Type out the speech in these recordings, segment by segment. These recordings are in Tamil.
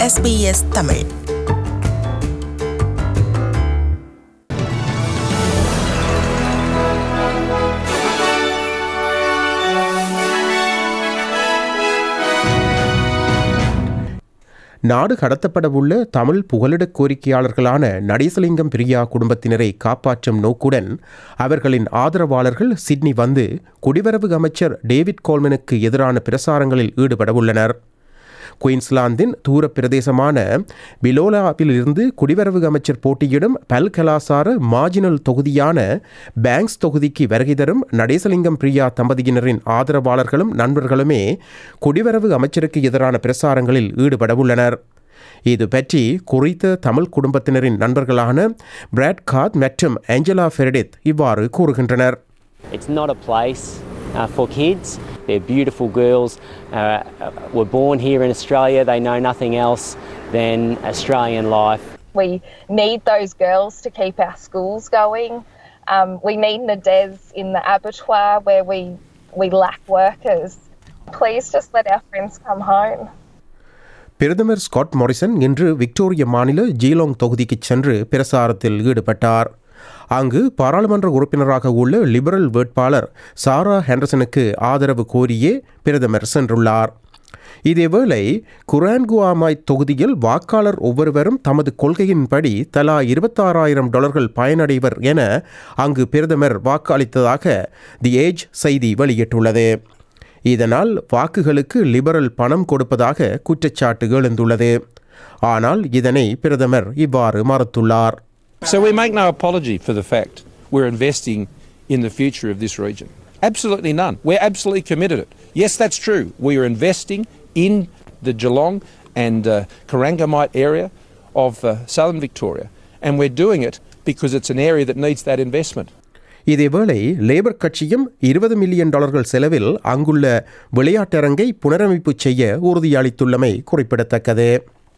SBS தமிழ் நாடு கடத்தப்படவுள்ள தமிழ் புகலிடக் கோரிக்கையாளர்களான நடேசலிங்கம் பிரியா குடும்பத்தினரை காப்பாற்றும் நோக்குடன் அவர்களின் ஆதரவாளர்கள் சிட்னி வந்து குடிவரவு அமைச்சர் டேவிட் கோல்மனுக்கு எதிரான பிரசாரங்களில் ஈடுபடவுள்ளனர் குயின்ஸ்லாந்தின் தூர பிரதேசமான பிலோலாவிலிருந்து குடிவரவு அமைச்சர் போட்டியிடும் பல்கலாசார மார்ஜினல் தொகுதியான பேங்க்ஸ் தொகுதிக்கு வருகை தரும் நடேசலிங்கம் பிரியா தம்பதியினரின் ஆதரவாளர்களும் நண்பர்களுமே குடிவரவு அமைச்சருக்கு எதிரான பிரசாரங்களில் ஈடுபடவுள்ளனர் இது பற்றி குறித்த தமிழ் குடும்பத்தினரின் நண்பர்களான பிராட் காத் மற்றும் ஏஞ்சலா ஃபெரடித் இவ்வாறு கூறுகின்றனர் It's not a place uh, for kids. They're beautiful girls, uh, uh, were born here in Australia. They know nothing else than Australian life. We need those girls to keep our schools going. Um, we need Nadez in the abattoir where we, we lack workers. Please just let our friends come home. பிரதமர் ஸ்காட் மொரிசன் இன்று விக்டோரிய மாநில ஜீலோங் தொகுதிக்கு சென்று பிரசாரத்தில் ஈடுபட்டார் அங்கு பாராளுமன்ற உறுப்பினராக உள்ள லிபரல் வேட்பாளர் சாரா ஹெண்டர்சனுக்கு ஆதரவு கோரியே பிரதமர் சென்றுள்ளார் இதேவேளை குரான்குவாமாய் தொகுதியில் வாக்காளர் ஒவ்வொருவரும் தமது கொள்கையின்படி தலா இருபத்தாறாயிரம் டாலர்கள் பயனடைவர் என அங்கு பிரதமர் வாக்களித்ததாக தி ஏஜ் செய்தி வெளியிட்டுள்ளது இதனால் வாக்குகளுக்கு லிபரல் பணம் கொடுப்பதாக குற்றச்சாட்டு எழுந்துள்ளது ஆனால் இதனை பிரதமர் இவ்வாறு மறுத்துள்ளார் So we make no apology for the fact we're investing in the future of this region. Absolutely none. We're absolutely committed it. Yes, that's true. We are investing in the Geelong and uh, Karangamite area of uh, southern Victoria, and we're doing it because it's an area that needs that investment. இதேவேளை லேபர் கட்சியும் இருபது மில்லியன் டாலர்கள் செலவில் அங்குள்ள விளையாட்டரங்கை புனரமைப்பு செய்ய உறுதியளித்துள்ளமை குறிப்பிடத்தக்கது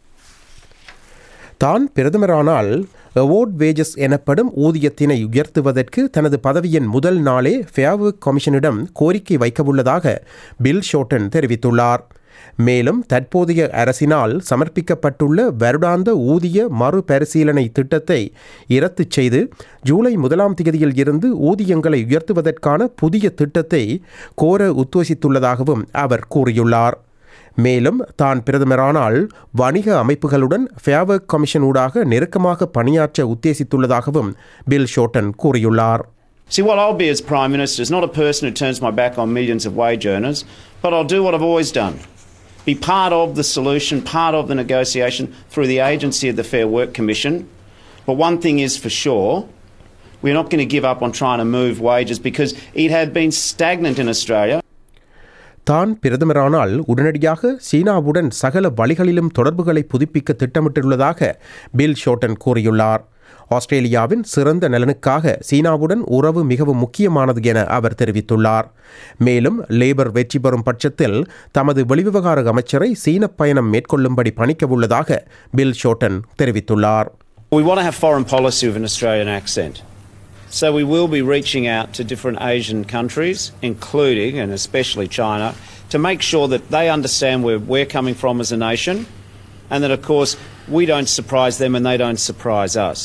தான் பிரதமரானால் அவார்ட் வேஜஸ் எனப்படும் ஊதியத்தினை உயர்த்துவதற்கு தனது பதவியின் முதல் நாளே ஃபேவர்க் கமிஷனிடம் கோரிக்கை வைக்கவுள்ளதாக பில் ஷோட்டன் தெரிவித்துள்ளார் மேலும் தற்போதைய அரசினால் சமர்ப்பிக்கப்பட்டுள்ள வருடாந்த ஊதிய மறுபரிசீலனை திட்டத்தை இரத்து செய்து ஜூலை முதலாம் தேதியில் இருந்து ஊதியங்களை உயர்த்துவதற்கான புதிய திட்டத்தை கோர உத்தேசித்துள்ளதாகவும் அவர் கூறியுள்ளார் மேலும் தான் பிரதமரானால் வணிக அமைப்புகளுடன் ஃபேவர்க் கமிஷன் ஊடாக நெருக்கமாக பணியாற்ற உத்தேசித்துள்ளதாகவும் பில் ஷோட்டன் கூறியுள்ளார் See, what I'll be as Prime Minister is not a person who turns my back on millions of wage earners, but I'll do what I've always done be part of the solution, part of the negotiation through the agency of the Fair Work Commission. But one thing is for sure we're not going to give up on trying to move wages because it had been stagnant in Australia. தான் பிரதமரானால் உடனடியாக சீனாவுடன் சகல வழிகளிலும் தொடர்புகளை புதுப்பிக்க திட்டமிட்டுள்ளதாக பில் ஷோட்டன் கூறியுள்ளார் ஆஸ்திரேலியாவின் சிறந்த நலனுக்காக சீனாவுடன் உறவு மிகவும் முக்கியமானது என அவர் தெரிவித்துள்ளார் மேலும் லேபர் வெற்றி பெறும் பட்சத்தில் தமது வெளிவிவகார அமைச்சரை சீன பயணம் மேற்கொள்ளும்படி பணிக்கவுள்ளதாக பில் ஷோட்டன் தெரிவித்துள்ளார் We want to have foreign policy with an Australian accent. So we will be reaching out to different Asian countries, including and especially China, to make sure that they understand where we're coming from as a nation and that, of course, we don't surprise them and they don't surprise us.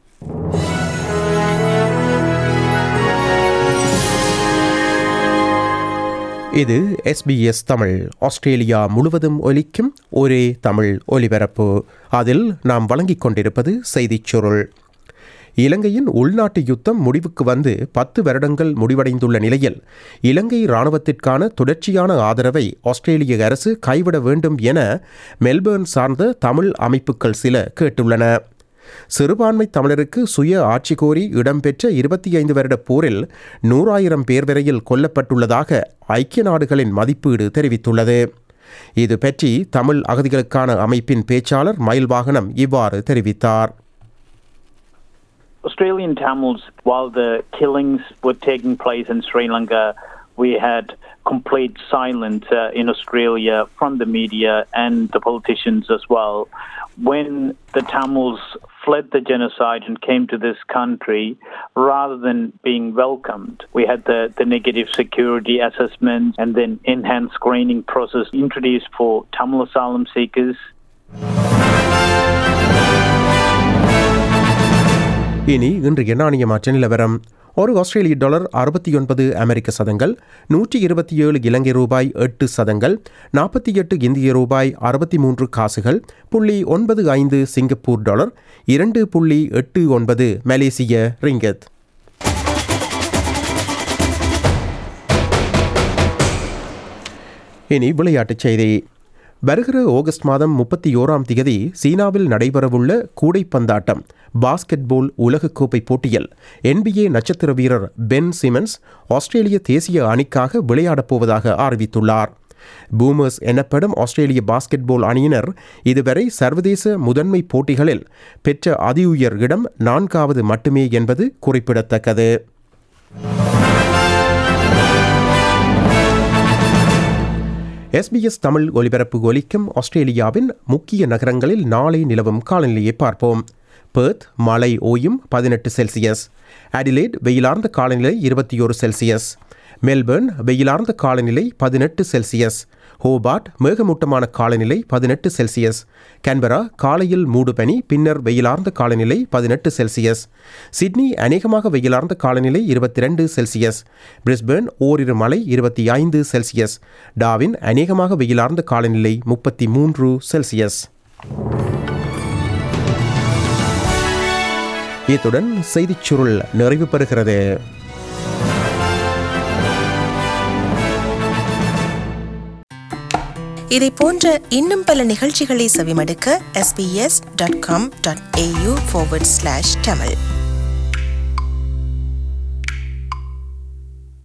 இது எஸ்பிஎஸ் தமிழ் ஆஸ்திரேலியா முழுவதும் ஒலிக்கும் ஒரே தமிழ் ஒலிபரப்பு அதில் நாம் வழங்கிக் கொண்டிருப்பது செய்திச் சுருள் இலங்கையின் உள்நாட்டு யுத்தம் முடிவுக்கு வந்து பத்து வருடங்கள் முடிவடைந்துள்ள நிலையில் இலங்கை இராணுவத்திற்கான தொடர்ச்சியான ஆதரவை ஆஸ்திரேலிய அரசு கைவிட வேண்டும் என மெல்பேர்ன் சார்ந்த தமிழ் அமைப்புகள் சில கேட்டுள்ளன சிறுபான்மை தமிழருக்கு சுய ஆட்சி கோரி இடம்பெற்ற இருபத்தி ஐந்து வருட போரில் நூறாயிரம் பேர் வரையில் கொல்லப்பட்டுள்ளதாக ஐக்கிய நாடுகளின் மதிப்பீடு தெரிவித்துள்ளது இது பற்றி தமிழ் அகதிகளுக்கான அமைப்பின் பேச்சாளர் மயில் வாகனம் இவ்வாறு தெரிவித்தார் Australian Tamils, while the killings were taking place in Sri Lanka, we had complete silence uh, in Australia from the media and the politicians as well. When the Tamils fled the genocide and came to this country, rather than being welcomed, we had the, the negative security assessment and then enhanced screening process introduced for Tamil asylum seekers. இனி இன்றைய நாணய மாற்ற நிலவரம் ஒரு ஆஸ்திரேலிய டாலர் அறுபத்தி ஒன்பது அமெரிக்க சதங்கள் நூற்றி இருபத்தி ஏழு இலங்கை ரூபாய் எட்டு சதங்கள் நாற்பத்தி எட்டு இந்திய ரூபாய் அறுபத்தி மூன்று காசுகள் புள்ளி ஒன்பது ஐந்து சிங்கப்பூர் டாலர் இரண்டு புள்ளி எட்டு ஒன்பது மலேசிய ரிங்கத் இனி விளையாட்டுச் செய்தி வருகிற ஆகஸ்ட் மாதம் முப்பத்தி ஓராம் திகதி சீனாவில் நடைபெறவுள்ள கூடைப்பந்தாட்டம் பாஸ்கெட்பால் உலகக்கோப்பை போட்டியில் NBA நட்சத்திர வீரர் பென் சிமன்ஸ் ஆஸ்திரேலிய தேசிய அணிக்காக விளையாடப் போவதாக அறிவித்துள்ளார் பூமர்ஸ் எனப்படும் ஆஸ்திரேலிய பாஸ்கெட்பால் அணியினர் இதுவரை சர்வதேச முதன்மை போட்டிகளில் பெற்ற அதிஉயர் இடம் நான்காவது மட்டுமே என்பது குறிப்பிடத்தக்கது எஸ்பிஎஸ் தமிழ் ஒலிபரப்பு ஒலிக்கும் ஆஸ்திரேலியாவின் முக்கிய நகரங்களில் நாளை நிலவும் காலநிலையை பார்ப்போம் பெர்த் மழை ஓயும் பதினெட்டு செல்சியஸ் அடிலேட் வெயிலார்ந்த காலநிலை இருபத்தி ஒரு செல்சியஸ் மெல்பர்ன் வெயிலார்ந்த காலநிலை பதினெட்டு செல்சியஸ் ஹோபார்ட் மேகமூட்டமான காலநிலை பதினெட்டு செல்சியஸ் கேன்பரா காலையில் மூடுபனி பின்னர் வெயிலார்ந்த காலநிலை பதினெட்டு செல்சியஸ் சிட்னி அநேகமாக வெயிலார்ந்த காலநிலை இருபத்தி ரெண்டு செல்சியஸ் பிரிஸ்பேர்ன் ஓரிரு மழை இருபத்தி ஐந்து செல்சியஸ் டாவின் அநேகமாக வெயிலார்ந்த காலநிலை முப்பத்தி மூன்று செல்சியஸ் இத்துடன் செய்திச் சுருள் நிறைவு பெறுகிறது இதை போன்ற இன்னும் பல நிகழ்ச்சிகளை செவிமடுக்க sbs.com.au forward slash tamil